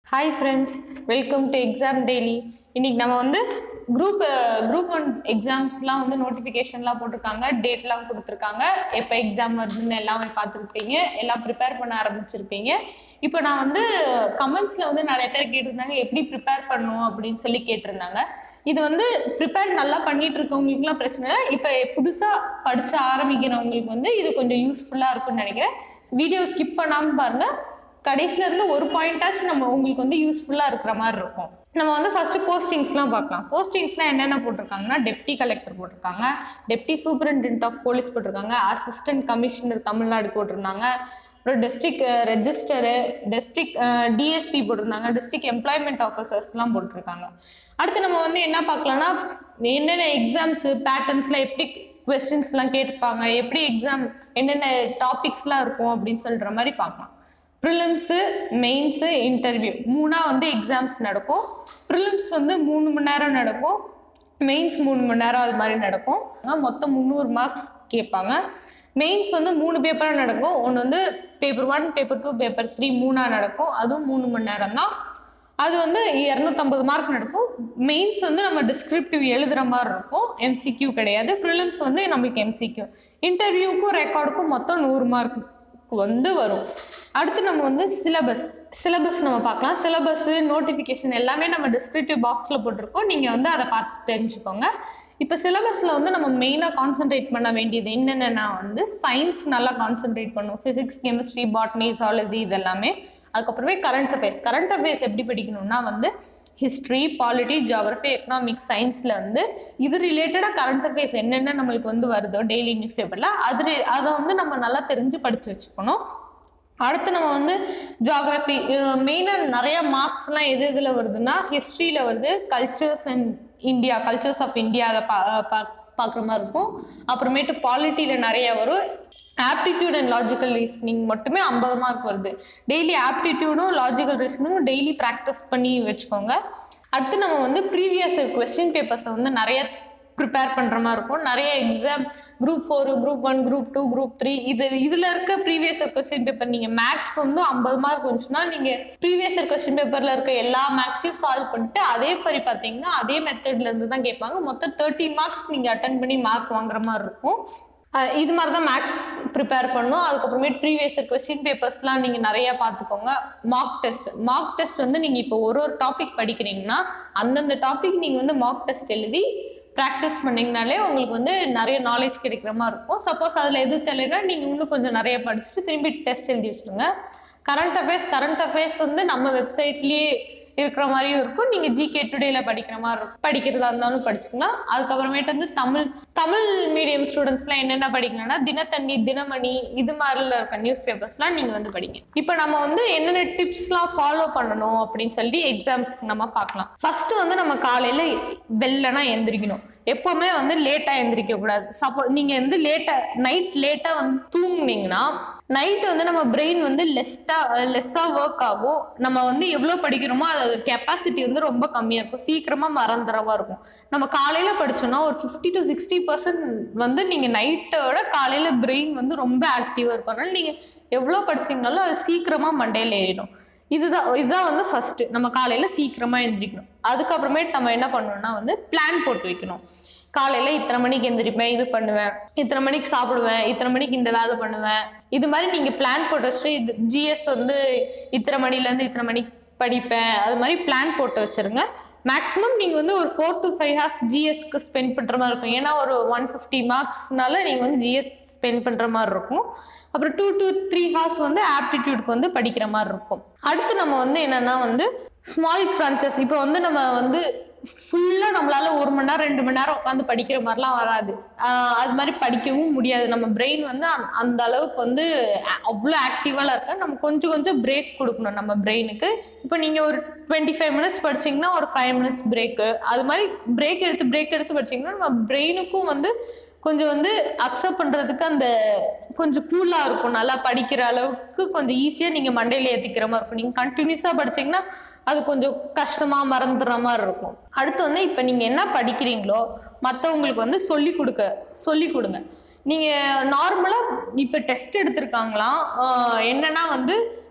hi friends welcome to exam daily இன்னைக்கு நம்ம வந்து குரூப் குரூப் ஒன் எக்ஸாம்ஸ்லாம் வந்து நோட்டிஃபிகேஷன்லாம் போட்டிருக்காங்க டேட்லாம் கொடுத்துருக்காங்க எப்போ எக்ஸாம் வருதுன்னு எல்லாமே பார்த்துருப்பீங்க எல்லாம் ப்ரிப்பேர் பண்ண ஆரம்பிச்சிருப்பீங்க இப்போ நான் வந்து கமெண்ட்ஸில் வந்து நிறைய பேர் கேட்டிருந்தாங்க எப்படி ப்ரிப்பேர் பண்ணணும் அப்படின்னு சொல்லி கேட்டிருந்தாங்க இது வந்து ப்ரிப்பேர் நல்லா பண்ணிட்டு இருக்கவங்களுக்குலாம் பிரச்சனை இல்லை இப்போ புதுசாக படிச்சு ஆரம்பிக்கிறவங்களுக்கு வந்து இது கொஞ்சம் யூஸ்ஃபுல்லாக இருக்கும்னு நினைக்கிறேன் வீடியோ ஸ்கிப் பண்ணாமல் பாருங்கள் கடைசில இருந்து ஒரு பாயிண்டாச்சும் நம்ம உங்களுக்கு வந்து யூஸ்ஃபுல்லாக இருக்கிற மாதிரி இருக்கும் நம்ம வந்து ஃபர்ஸ்ட் போஸ்டிங்ஸ்லாம் பார்க்கலாம் போஸ்டிங்ஸ்லாம் என்னென்ன போட்டிருக்காங்கன்னா டெப்டி கலெக்டர் போட்டிருக்காங்க டெப்டி சூப்பரிண்டென்ட் ஆஃப் போலீஸ் போட்டிருக்காங்க அசிஸ்டன்ட் கமிஷனர் தமிழ்நாடு போட்டிருந்தாங்க அப்புறம் டிஸ்ட்ரிக்ட் ரெஜிஸ்டரு டிஸ்ட்ரிக்ட் டிஎஸ்பி போட்டிருந்தாங்க டிஸ்ட்ரிக்ட் எம்ப்ளாய்மெண்ட் ஆஃபீஸர்ஸ்லாம் போட்டிருக்காங்க அடுத்து நம்ம வந்து என்ன பார்க்கலாம்னா என்னென்ன எக்ஸாம்ஸு பேட்டர்ன்ஸ்லாம் எப்படி கொஸ்டின்ஸ்லாம் கேட்டிருப்பாங்க எப்படி எக்ஸாம் என்னென்ன டாபிக்ஸ்லாம் இருக்கும் அப்படின்னு சொல்கிற மாதிரி பார்க்கலாம் ப்ரிலிம்ஸு மெயின்ஸு இன்டர்வியூ மூணாக வந்து எக்ஸாம்ஸ் நடக்கும் ப்ரிலிம்ஸ் வந்து மூணு மணி நேரம் நடக்கும் மெயின்ஸ் மூணு மணி நேரம் அது மாதிரி நடக்கும் மொத்தம் முந்நூறு மார்க்ஸ் கேட்பாங்க மெயின்ஸ் வந்து மூணு பேப்பராக நடக்கும் ஒன்று வந்து paper one paper two paper three மூணாக நடக்கும் அதுவும் மூணு மணி நேரம் தான் அது வந்து இரநூத்தம்பது மார்க் நடக்கும் மெயின்ஸ் வந்து நம்ம டிஸ்கிரிப்டிவ் எழுதுகிற மாதிரி இருக்கும் எம்சிக்யூ கிடையாது ப்ரிலிம்ஸ் வந்து நம்மளுக்கு எம்சிக்யூ இன்டர்வியூக்கும் ரெக்கார்டுக்கும் மொத்தம் நூறு மார்க் வந்து வரும் அடுத்து நம்ம வந்து சிலபஸ் சிலபஸ் நம்ம பார்க்கலாம் சிலபஸ் நோட்டிஃபிகேஷன் எல்லாமே நம்ம டிஸ்கிரிப்டிவ் பாக்ஸில் போட்டிருக்கோம் நீங்கள் வந்து அதை பார்த்து தெரிஞ்சுக்கோங்க இப்போ சிலபஸில் வந்து நம்ம மெயினாக கான்சென்ட்ரேட் பண்ண வேண்டியது என்னென்னா வந்து சயின்ஸ் நல்லா கான்சென்ட்ரேட் பண்ணும் ஃபிசிக்ஸ் கெமிஸ்ட்ரி பாட்னி ஜாலஜி இதெல்லாமே அதுக்கப்புறமே கரண்ட் அஃபேர்ஸ் கரண்ட் அஃபேர்ஸ் எப்படி படிக்கணும்னா வந்து ஹிஸ்ட்ரி பாலிட்டி ஜியாகிரஃபி எக்கனாமிக்ஸ் சயின்ஸில் வந்து இது ரிலேட்டடாக கரண்ட் அஃபேர்ஸ் என்னென்ன நம்மளுக்கு வந்து வருதோ டெய்லி நியூஸ் பேப்பரில் அது re- அதை வந்து நம்ம நல்லா தெரிஞ்சு படித்து வச்சுக்கணும் அடுத்து நம்ம வந்து ஜியாகிரஃபி மெயினாக நிறைய மார்க்ஸ்லாம் எது இதில் வருதுன்னா ஹிஸ்ட்ரியில் வருது cultures and India cultures of India அதை பா பா பார்க்குற மாதிரி இருக்கும் அப்புறமேட்டு பாலிட்டியில் நிறைய வரும் ஆப்டிடியூட் அண்ட் லாஜிக்கல் ரீசனிங் மட்டுமே ஐம்பது மார்க் வருது டெய்லி ஆப்டிடியூடும் லாஜிக்கல் ரீசனிங்கும் டெய்லி ப்ராக்டிஸ் பண்ணி வச்சுக்கோங்க அடுத்து நம்ம வந்து ப்ரீவியஸ் கொஸ்டின் பேப்பர்ஸை வந்து நிறைய ப்ரிப்பேர் பண்ணுற மாதிரி இருக்கும் நிறைய exam group four group one group two group three இது இதில் இருக்க ப்ரீவியஸ் கொஸ்டின் பேப்பர் நீங்கள் மேக்ஸ் வந்து ஐம்பது மார்க் வந்துச்சுன்னா நீங்கள் ப்ரீவியஸ் கொஸ்டின் பேப்பரில் இருக்க எல்லா மேக்ஸையும் சால்வ் பண்ணிட்டு அதே மாதிரி பார்த்தீங்கன்னா அதே மெத்தட்ல இருந்து தான் கேட்பாங்க மொத்தம் தேர்ட்டி மார்க்ஸ் நீங்கள் அட்டன் பண்ணி மார்க் வாங்குற மாதிரி இருக்கும் அஹ் இது மாதிரி தான் மேக்ஸ் ப்ரிப்பேர் பண்ணும் அதுக்கப்புறமேட்டு ப்ரீவியஸ் கொஸ்டின் பேப்பர்ஸ்லாம் நீங்கள் நிறையா பார்த்துக்கோங்க மார்க் டெஸ்ட் மார்க் டெஸ்ட் வந்து நீங்கள் இப்போ ஒரு ஒரு டாபிக் படிக்கிறீங்கன்னா அந்தந்த டாபிக் நீங்கள் வந்து மார்க் டெஸ்ட் எழுதி ப்ராக்டிஸ் பண்ணிங்கனாலே உங்களுக்கு வந்து நிறைய நாலேஜ் கிடைக்கிற மாதிரி இருக்கும் சப்போஸ் அதில் எது தெரியலனா நீங்கள் இன்னும் கொஞ்சம் நிறைய படிச்சுட்டு திரும்பி டெஸ்ட் எழுதி வச்சுருங்க கரண்ட் அஃபேர்ஸ் கரண்ட் அஃபேர்ஸ் வந்து நம்ம வெப்சைட்லேயே இருக்கிற மாதிரியும் இருக்கும் நீங்கள் ஜிகே டுடேல படிக்கிற மாதிரி இருக்கும் படிக்கிறதா இருந்தாலும் படிச்சுக்கலாம் அதுக்கப்புறமேட்டு வந்து தமிழ் தமிழ் மீடியம் ஸ்டூடெண்ட்ஸ்லாம் என்னென்ன படிக்கலாம்னா தினத்தண்ணி தினமணி இது மாதிரில இருக்க நியூஸ் பேப்பர்ஸ்லாம் நீங்கள் வந்து படிங்க இப்போ நம்ம வந்து என்னென்ன டிப்ஸ்லாம் ஃபாலோ பண்ணணும் அப்படின்னு சொல்லி எக்ஸாம்ஸ்க்கு நம்ம பார்க்கலாம் ஃபர்ஸ்ட் வந்து நம்ம காலையில் வெள்ளனா எந்திரிக்கணும் எப்போவுமே வந்து லேட்டாக எந்திரிக்க கூடாது சப்போ நீங்கள் வந்து லேட்டாக நைட் லேட்டாக வந்து தூங்குனீங்கன்னா நைட் வந்து நம்ம பிரெயின் வந்து லெஸ்ட்டாக லெஸ்ஸாக ஒர்க் ஆகும் நம்ம வந்து எவ்வளோ படிக்கிறோமோ அது கெப்பாசிட்டி வந்து ரொம்ப கம்மியாக இருக்கும் சீக்கிரமாக மறந்துறவா இருக்கும் நம்ம காலையில் படிச்சோம்னா ஒரு ஃபிஃப்டி டு சிக்ஸ்டி பர்சன்ட் வந்து நீங்கள் நைட்டோட காலையில் பிரெயின் வந்து ரொம்ப ஆக்டிவாக இருக்கும் அதனால நீங்கள் எவ்வளோ படிச்சீங்கனாலும் அது சீக்கிரமாக மண்டையில் ஏறிடும் இதுதான் இதுதான் வந்து ஃபர்ஸ்ட் நம்ம காலையில் சீக்கிரமாக எந்திரிக்கணும் அதுக்கப்புறமேட்டு நம்ம என்ன பண்ணணும்னா வந்து பிளான் போட்டு வைக்கணும் காலையில் இத்தனை மணிக்கு எந்திரிப்பேன் இது பண்ணுவேன் இத்தனை மணிக்கு சாப்பிடுவேன் இத்தனை மணிக்கு இந்த வேலை பண்ணுவேன் இது மாதிரி நீங்கள் பிளான் போட்டு வச்சுட்டு இது ஜிஎஸ் வந்து இத்தனை மணிலேருந்து இத்தனை மணிக்கு படிப்பேன் அது மாதிரி பிளான் போட்டு வச்சுருங்க மேக்ஸிமம் நீங்கள் வந்து ஒரு ஃபோர் டு ஃபைவ் ஹார்ஸ் ஜிஎஸ்க்கு ஸ்பெண்ட் பண்ணுற மாதிரி இருக்கும் ஏன்னா ஒரு ஒன் ஃபிஃப்டி மார்க்ஸ்னால நீங்கள் வந்து ஜிஎஸ் ஸ்பெண்ட் பண்ணுற மாதிரி இருக்கும் அப்புறம் டூ டு த்ரீ ஹார்ஸ் வந்து ஆப்டிடியூட்க்கு வந்து படிக்கிற மாதிரி இருக்கும் அடுத்து நம்ம வந்து என்னன்னா வந்து ஸ்மால் கிரான்ச்சஸ் இப்போ வந்து நம்ம வந்து ஃபுல்லாக நம்மளால ஒரு மணி நேரம் ரெண்டு மணி நேரம் உட்காந்து படிக்கிற மாதிரிலாம் வராது ஆஹ் அது மாதிரி படிக்கவும் முடியாது நம்ம பிரெயின் வந்து அந்த- அந்த அளவுக்கு வந்து அவ்வளோ ஆக்டிவாலாம் இருக்க நம்ம கொஞ்சம் கொஞ்சம் பிரேக் கொடுக்கணும் நம்ம பிரெயினுக்கு இப்போ நீங்கள் ஒரு டுவெண்ட்டி ஃபைவ் மினிட்ஸ் படிச்சீங்கன்னா ஒரு ஃபைவ் மினிட்ஸ் பிரேக்கு அது மாதிரி பிரேக் எடுத்து பிரேக் எடுத்து படிச்சீங்கன்னா நம்ம பிரெயினுக்கும் வந்து கொஞ்சம் வந்து அக்செப்ட் பண்ணுறதுக்கு அந்த கொஞ்சம் கூலாக இருக்கும் நல்லா படிக்கிற அளவுக்கு கொஞ்சம் ஈஸியாக நீங்கள் மண்டையில் ஏற்றிக்கிற மாதிரி இருக்கும் நீங்கள் கண்டினியூஸாக படிச்சீங்கன்னா அது கொஞ்சம் கஷ்டமாக மறந்துடுற மாதிரி இருக்கும் அடுத்து வந்து இப்போ நீங்கள் என்ன படிக்கிறீங்களோ மற்றவங்களுக்கு வந்து சொல்லி கொடுக்க சொல்லி கொடுங்க நீங்கள் நார்மலாக இப்போ டெஸ்ட் எடுத்திருக்காங்களாம் ஆஹ் என்னன்னா வந்து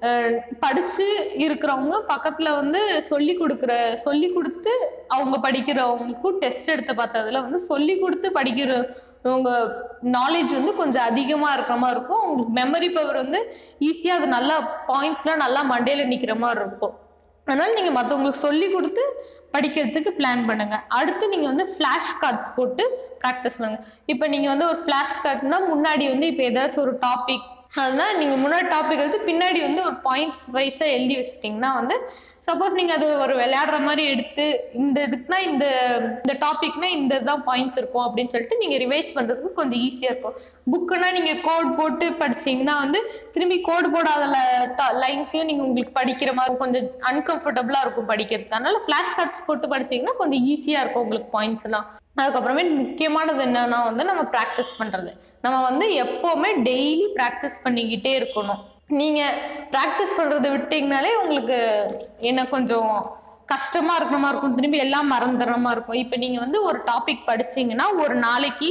அஹ், படிச்சு இருக்கிறவங்களும் பக்கத்துல வந்து சொல்லி கொடுக்குற சொல்லி கொடுத்து அவங்க படிக்கிறவங்களுக்கும் டெஸ்ட் எடுத்து பார்த்ததுல வந்து சொல்லி கொடுத்து படிக்கிற உங்க நாலேஜ் வந்து கொஞ்சம் அதிகமா இருக்கிற மாதிரி இருக்கும் உங்களுக்கு மெமரி பவர் வந்து ஈஸியா அது நல்லா பாயிண்ட்ஸ்லாம் நல்லா மண்டையில நிக்கிற மாதிரி இருக்கும் அதனால நீங்க மற்றவங்களுக்கு சொல்லி கொடுத்து படிக்கிறதுக்கு பிளான் பண்ணுங்க அடுத்து நீங்க வந்து ஃப்ளாஷ் கார்ட்ஸ் போட்டு ப்ராக்டிஸ் பண்ணுங்க இப்போ நீங்க வந்து ஒரு ஃப்ளாஷ் கார்ட்னா முன்னாடி வந்து இப்போ ஏதாச்சும் ஒரு டாபிக் அதனால் நீங்கள் முன்னாடி டாபிக் எடுத்து பின்னாடி வந்து ஒரு பாயிண்ட்ஸ் வைஸாக எழுதி வச்சிட்டிங்கன்னா வந்து சப்போஸ் நீங்கள் அது ஒரு விளையாடுற மாதிரி எடுத்து இந்த இதுக்குனா இந்த இந்த டாபிக்னா இந்த தான் பாயிண்ட்ஸ் இருக்கும் அப்படின்னு சொல்லிட்டு நீங்கள் ரிவைஸ் பண்ணுறதுக்கு கொஞ்சம் ஈஸியாக இருக்கும் புக்குனா நீங்கள் கோட் போட்டு படிச்சீங்கன்னா வந்து திரும்பி கோட் போடாத லைன்ஸையும் நீங்கள் உங்களுக்கு படிக்கிற மாதிரி கொஞ்சம் அன்கம்ஃபர்டபுளாக இருக்கும் படிக்கிறதுக்கு அதனால ஃப்ளாஷ் கார்ட்ஸ் போட்டு படிச்சீங்கன்னா கொஞ்சம் ஈஸியாக இருக்கும் உங்களுக்கு பாயிண்ட்ஸ் எல்லாம் அதுக்கப்புறமே முக்கியமானது என்னன்னா வந்து நம்ம ப்ராக்டிஸ் பண்ணுறது நம்ம வந்து எப்போவுமே டெய்லி ப்ராக்டிஸ் பண்ணிக்கிட்டே இருக்கணும் நீங்கள் ப்ராக்டிஸ் பண்ணுறதை விட்டிங்கனாலே உங்களுக்கு என்ன கொஞ்சம் கஷ்டமாக இருக்கிற மாதிரி இருக்கும் திரும்பி எல்லாம் மறந்துடுற மாதிரி இருக்கும் இப்போ நீங்கள் வந்து ஒரு டாபிக் படிச்சீங்கன்னா ஒரு நாளைக்கு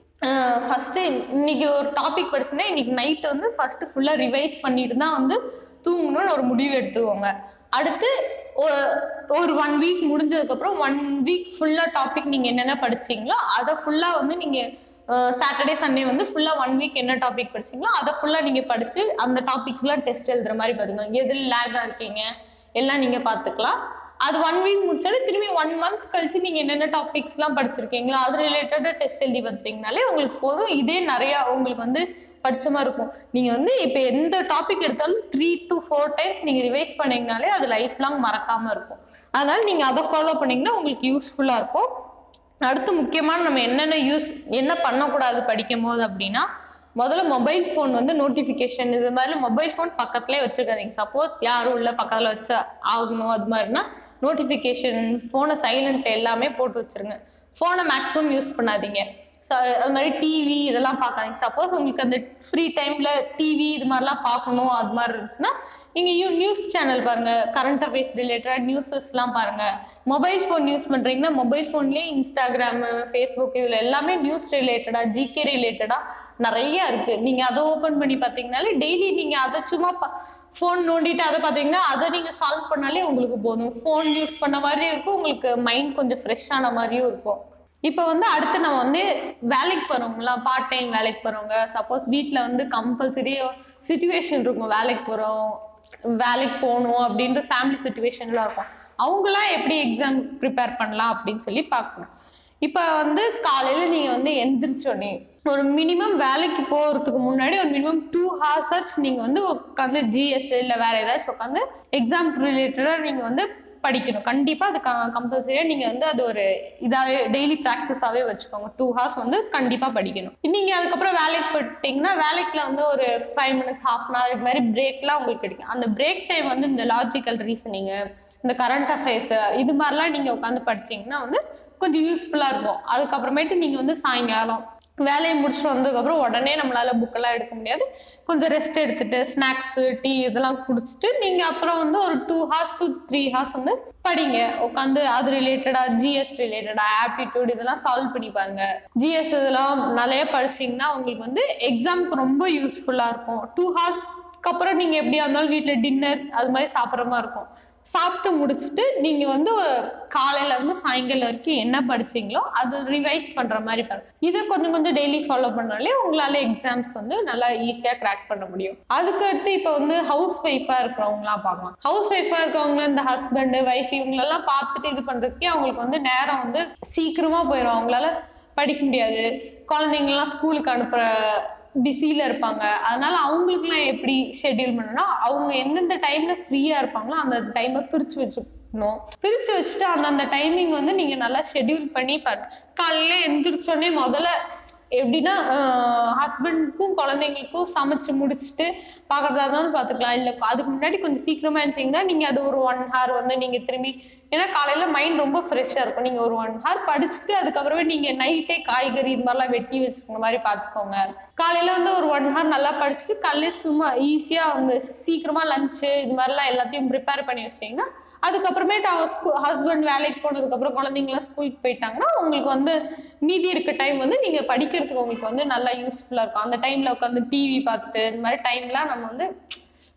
ஃபஸ்ட்டு இன்னைக்கு ஒரு டாபிக் படிச்சுன்னா இன்னைக்கு நைட்டு வந்து ஃபஸ்ட்டு ஃபுல்லாக ரிவைஸ் பண்ணிட்டு தான் வந்து தூங்கணும்னு ஒரு முடிவு எடுத்துக்கோங்க அடுத்து ஒ- ஒரு ஒன் வீக் முடிஞ்சதுக்கப்புறம் ஒன் வீக் ஃபுல்லாக டாபிக் நீங்கள் என்னென்ன படிச்சீங்களோ அதை ஃபுல்லாக வந்து நீங்கள் சாட்டர்டே சண்டே வந்து ஃபுல்லாக ஒன் வீக் என்ன டாபிக் படிச்சீங்களோ அதை ஃபுல்லாக நீங்கள் படித்து அந்த டாபிக்ஸ்லாம் டெஸ்ட் எழுதுற மாதிரி பார்த்துக்கோங்க எதில் லேகாக இருக்கீங்க எல்லாம் நீங்கள் பார்த்துக்கலாம் அது ஒன் வீக் முடிச்சாலே திரும்பி ஒன் மந்த் கழிச்சு நீங்கள் என்னென்ன டாபிக்ஸ்லாம் படிச்சிருக்கீங்களோ அது ரிலேட்டடாக டெஸ்ட் எழுதி பார்த்துட்டீங்கனாலே உங்களுக்கு போதும் இதே நிறையா உங்களுக்கு வந்து படிச்ச மாதிரி இருக்கும் நீங்கள் வந்து இப்போ எந்த டாபிக் எடுத்தாலும் த்ரீ டு ஃபோர் டைம்ஸ் நீங்கள் ரிவைஸ் பண்ணீங்கனாலே அது லைஃப் லாங் மறக்காமல் இருக்கும் அதனால் நீங்கள் அதை ஃபாலோ பண்ணீங்கன்னா உங்களுக்கு யூஸ்ஃபுல்லாக இருக்கும் அடுத்து முக்கியமான நம்ம என்னென்ன யூஸ் என்ன பண்ணக்கூடாது படிக்கும் போது அப்படின்னா முதல்ல மொபைல் ஃபோன் வந்து நோட்டிஃபிகேஷன் இது மாதிரி மொபைல் ஃபோன் பக்கத்துலேயே வச்சுருக்காதீங்க சப்போஸ் யாரும் உள்ள பக்கத்தில் வச்சு ஆகணும் அது மாதிரினா நோட்டிஃபிகேஷன் ஃபோனை சைலண்ட் எல்லாமே போட்டு வச்சிருங்க ஃபோனை மேக்ஸிமம் யூஸ் பண்ணாதீங்க ஸோ அது மாதிரி டிவி இதெல்லாம் பார்க்காதீங்க சப்போஸ் உங்களுக்கு அந்த ஃப்ரீ டைமில் டிவி இது மாதிரிலாம் பார்க்கணும் அது மாதிரி இருந்துச்சுன்னா நீங்கள் யூ நியூஸ் சேனல் பாருங்கள் கரண்ட் அஃபேர்ஸ் ரிலேட்டடாக நியூஸஸ்லாம் பாருங்கள் மொபைல் ஃபோன் யூஸ் பண்ணுறீங்கன்னா மொபைல் ஃபோன்லேயே இன்ஸ்டாகிராமு ஃபேஸ்புக் இதில் எல்லாமே நியூஸ் ரிலேட்டடாக ஜிகே ரிலேட்டடாக நிறைய இருக்குது நீங்கள் அதை ஓப்பன் பண்ணி பார்த்தீங்கனாலே டெய்லி நீங்கள் அதை சும்மா பா ஃபோன் நோண்டிட்டு அதை பார்த்தீங்கன்னா அதை நீங்கள் சால்வ் பண்ணாலே உங்களுக்கு போதும் ஃபோன் யூஸ் பண்ண மாதிரியும் இருக்கும் உங்களுக்கு மைண்ட் கொஞ்சம் ஃப்ரெஷ் ஆன மாதிரியும் இருக்கும் இப்போ வந்து அடுத்து நம்ம வந்து வேலைக்கு போகிறவங்களாம் பார்ட் டைம் வேலைக்கு போகிறவங்க சப்போஸ் வீட்டில் வந்து கம்பல்சரி சுச்சுவேஷன் இருக்கும் வேலைக்கு போகிறோம் வேலைக்கு போகணும் அப்படின்ற ஃபேமிலி சுச்சுவேஷன்லாம் இருக்கும் அவங்களாம் எப்படி எக்ஸாம் ப்ரிப்பேர் பண்ணலாம் அப்படின்னு சொல்லி பார்க்கணும் இப்போ வந்து காலையில் நீங்கள் வந்து எந்திரிச்சோடனே ஒரு மினிமம் வேலைக்கு போகிறதுக்கு முன்னாடி ஒரு மினிமம் டூ ஹவர்ஸ் நீங்கள் வந்து உட்காந்து ஜிஎஸ் இல்லை வேற ஏதாச்சும் உட்காந்து எக்ஸாம் ரிலேட்டடாக நீங்கள் வந்து படிக்கணும் கண்டிப்பாக அது க கம்பல்சரியாக நீங்கள் வந்து அது ஒரு இதாகவே டெய்லி ப்ராக்டிஸாகவே வச்சுக்கோங்க டூ ஹவர்ஸ் வந்து கண்டிப்பாக படிக்கணும் நீங்கள் அதுக்கப்புறம் வேலைக்கு போயிட்டீங்கன்னா வேலைக்குல வந்து ஒரு five minutes half an hour இது மாதிரி பிரேக்லாம் உங்களுக்கு கிடைக்கும் அந்த பிரேக் டைம் வந்து இந்த லாஜிக்கல் ரீசனிங்கு இந்த கரண்ட் அஃபேர்ஸ் இது மாதிரிலாம் நீங்கள் உட்காந்து படிச்சீங்கன்னா வந்து கொஞ்சம் யூஸ்ஃபுல்லாக இருக்கும் அதுக்கப்புறமேட்டு நீங்கள் வந்து சாயங்காலம் வேலையை முடிச்சுட்டு வந்ததுக்கப்புறம் உடனே நம்மளால புக்கெல்லாம் எடுக்க முடியாது கொஞ்சம் ரெஸ்ட் எடுத்துட்டு ஸ்நாக்ஸு டீ இதெல்லாம் குடிச்சிட்டு நீங்கள் அப்புறம் வந்து ஒரு two hours to three hours வந்து படிங்க உட்காந்து அது ரிலேட்டடாக ஜிஎஸ் ரிலேட்டடாக ஆப்டிடியூட் இதெல்லாம் சால்வ் பண்ணி பாருங்க ஜிஎஸ் இதெல்லாம் நிறைய படிச்சீங்கன்னா உங்களுக்கு வந்து எக்ஸாமுக்கு ரொம்ப யூஸ்ஃபுல்லாக இருக்கும் டூ ஹார்ஸ்க்கு அப்புறம் நீங்கள் எப்படியா இருந்தாலும் வீட்டில் டின்னர் அது மாதிரி சாப்பிட்ற மாதிரி இருக்கும் சாப்பிட்டு முடிச்சுட்டு நீங்கள் வந்து காலையில இருந்து சாயங்காலம் வரைக்கும் என்ன படிச்சீங்களோ அது ரிவைஸ் பண்ணுற மாதிரி பாருங்க இதை கொஞ்சம் கொஞ்சம் டெய்லி ஃபாலோ பண்ணாலே உங்களால எக்ஸாம்ஸ் வந்து நல்லா ஈஸியாக கிராக் பண்ண முடியும் அதுக்கு அடுத்து இப்போ வந்து ஹவுஸ் ஒய்ஃபாக இருக்கிறவங்களாம் பார்க்கலாம் ஹவுஸ் ஒய்ஃபாக இருக்கவங்க இந்த ஹஸ்பண்டு ஒய்ஃப் இவங்களெல்லாம் பார்த்துட்டு இது பண்ணுறதுக்கே அவங்களுக்கு வந்து நேரம் வந்து சீக்கிரமாக போயிடும் அவங்களால படிக்க முடியாது குழந்தைங்கலாம் ஸ்கூலுக்கு அனுப்புகிற பிஸியில் இருப்பாங்க அதனால அவங்களுக்குலாம் எப்படி ஷெட்யூல் பண்ணணும்னா அவங்க எந்தெந்த டைம்ல ஃப்ரீயாக இருப்பாங்களோ அந்த டைமை பிரித்து வச்சுக்கணும் பிரித்து வச்சுட்டு அந்தந்த டைமிங் வந்து நீங்கள் நல்லா ஷெட்யூல் பண்ணி பாரு காலையில் எந்திரிச்சோடனே முதல்ல எப்படின்னா ஹஸ்பண்டுக்கும் குழந்தைங்களுக்கும் சமைச்சு முடிச்சுட்டு பார்க்கறதா இருந்தாலும் பார்த்துக்கலாம் இல்லை அதுக்கு முன்னாடி கொஞ்சம் சீக்கிரமாக இருந்துச்சிங்கன்னா நீங்கள் அது ஒரு ஒன் ஹவர் வந்து நீங்கள் திரும்பி ஏன்னா காலையில் மைண்ட் ரொம்ப ஃப்ரெஷ்ஷாக இருக்கும் நீங்கள் ஒரு ஒன் ஹவர் படிச்சுட்டு அதுக்கப்புறமே நீங்கள் நைட்டே காய்கறி இது மாதிரிலாம் வெட்டி வச்சுக்கிற மாதிரி பார்த்துக்கோங்க காலையில் வந்து ஒரு ஒன் ஹவர் நல்லா படிச்சுட்டு காலையில் சும்மா ஈஸியாக வந்து சீக்கிரமாக லஞ்சு இது மாதிரிலாம் எல்லாத்தையும் ப்ரிப்பேர் பண்ணி வச்சிட்டிங்கன்னா அதுக்கப்புறமேட்டு அவங்க ஸ்கூ ஹஸ்பண்ட் வேலைக்கு போனதுக்கப்புறம் குழந்தைங்களாம் ஸ்கூலுக்கு போயிட்டாங்கன்னா உங்களுக்கு வந்து மீதி இருக்க டைம் வந்து நீங்கள் படிக்கிறதுக்கு உங்களுக்கு வந்து நல்லா யூஸ்ஃபுல்லாக இருக்கும் அந்த டைமில் உட்காந்து டிவி பார்த்துட்டு இந்த மாதிரி டைம்லாம் நம்ம வந்து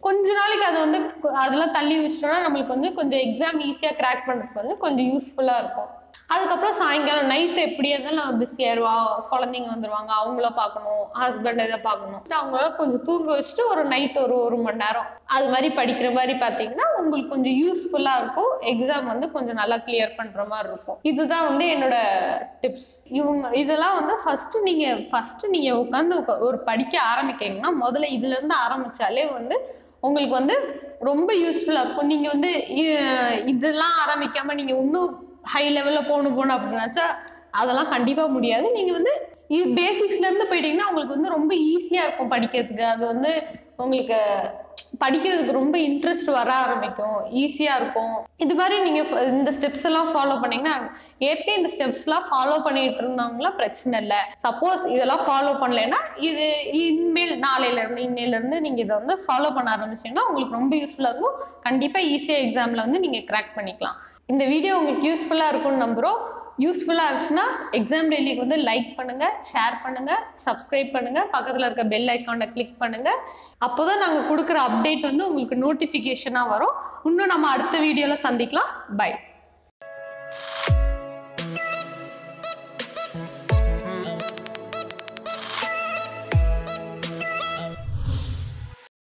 கொஞ்ச நாளைக்கு அது வந்து கு- அதெல்லாம் தள்ளி வச்சிட்டோம்னா நம்மளுக்கு வந்து கொஞ்சம் எக்ஸாம் ஈஸியாக கிராக் பண்ணுறதுக்கு வந்து கொஞ்சம் யூஸ்ஃபுல்லாக இருக்கும் அதுக்கப்புறம் சாயங்காலம் நைட்டு எப்படியா இருந்தாலும் நம்ம பிஸி ஆயிடுவா குழந்தைங்க வந்துருவாங்க அவங்கள பார்க்கணும் ஹஸ்பண்ட் இதை பார்க்கணும் அவங்கள கொஞ்சம் தூங்க வச்சுட்டு ஒரு நைட் ஒரு ஒரு மணி நேரம் அது மாதிரி படிக்கிற மாதிரி பார்த்தீங்கன்னா உங்களுக்கு கொஞ்சம் யூஸ்ஃபுல்லாக இருக்கும் எக்ஸாம் வந்து கொஞ்சம் நல்லா கிளியர் பண்ணுற மாதிரி இருக்கும் இதுதான் வந்து என்னோட டிப்ஸ் இவங்க இதெல்லாம் வந்து ஃபர்ஸ்ட் நீங்கள் ஃபர்ஸ்ட் நீங்கள் உட்காந்து ஒரு படிக்க ஆரம்பிக்கிறீங்கன்னா முதல்ல இதுலேருந்து ஆரம்பிச்சாலே வந்து உங்களுக்கு வந்து ரொம்ப யூஸ்ஃபுல்லாக இருக்கும் நீங்கள் வந்து இ- இதெல்லாம் ஆரம்பிக்காமல் நீங்கள் இன்னும் ஹை லெவலில் போகணும் போகணும் அப்படின்னாச்சா அதெல்லாம் கண்டிப்பாக முடியாது நீங்கள் வந்து இது பேசிக்ஸ்லேருந்து போயிட்டீங்கன்னா உங்களுக்கு வந்து ரொம்ப ஈஸியாக இருக்கும் படிக்கிறதுக்கு அது வந்து உங்களுக்கு படிக்கிறதுக்கு ரொம்ப இன்ட்ரெஸ்ட் வர ஆரம்பிக்கும் ஈஸியாக இருக்கும் இது மாதிரி நீங்கள் இந்த ஸ்டெப்ஸ் எல்லாம் ஃபாலோ பண்ணீங்கன்னா ஏற்கனவே இந்த ஸ்டெப்ஸ்லாம் ஃபாலோ பண்ணிட்டு இருந்தவங்களாம் பிரச்சனை இல்லை சப்போஸ் இதெல்லாம் ஃபாலோ பண்ணலைன்னா இது இனிமேல் நாளையிலேருந்து இன்னையிலேருந்து நீங்கள் இதை வந்து ஃபாலோ பண்ண ஆரம்பிச்சீங்கன்னா உங்களுக்கு ரொம்ப யூஸ்ஃபுல்லாக இருக்கும் கண்டிப்பாக ஈஸியாக எக்ஸாமில் வந்து நீங்கள் கிராக் பண்ணிக்கலாம் இந்த வீடியோ உங்களுக்கு யூஸ்ஃபுல்லாக இருக்கும்னு நம்புகிறோம் யூஸ்ஃபுல்லாக இருந்துச்சுன்னா எக்ஸாம் டெய்லிக்கு வந்து லைக் பண்ணுங்கள் ஷேர் பண்ணுங்கள் சப்ஸ்கிரைப் பண்ணுங்கள் பக்கத்தில் இருக்க பெல் ஐக்கானை கிளிக் பண்ணுங்கள் அப்போ தான் நாங்கள் கொடுக்குற அப்டேட் வந்து உங்களுக்கு நோட்டிஃபிகேஷனாக வரும் இன்னும் நம்ம அடுத்த வீடியோவில் சந்திக்கலாம் பை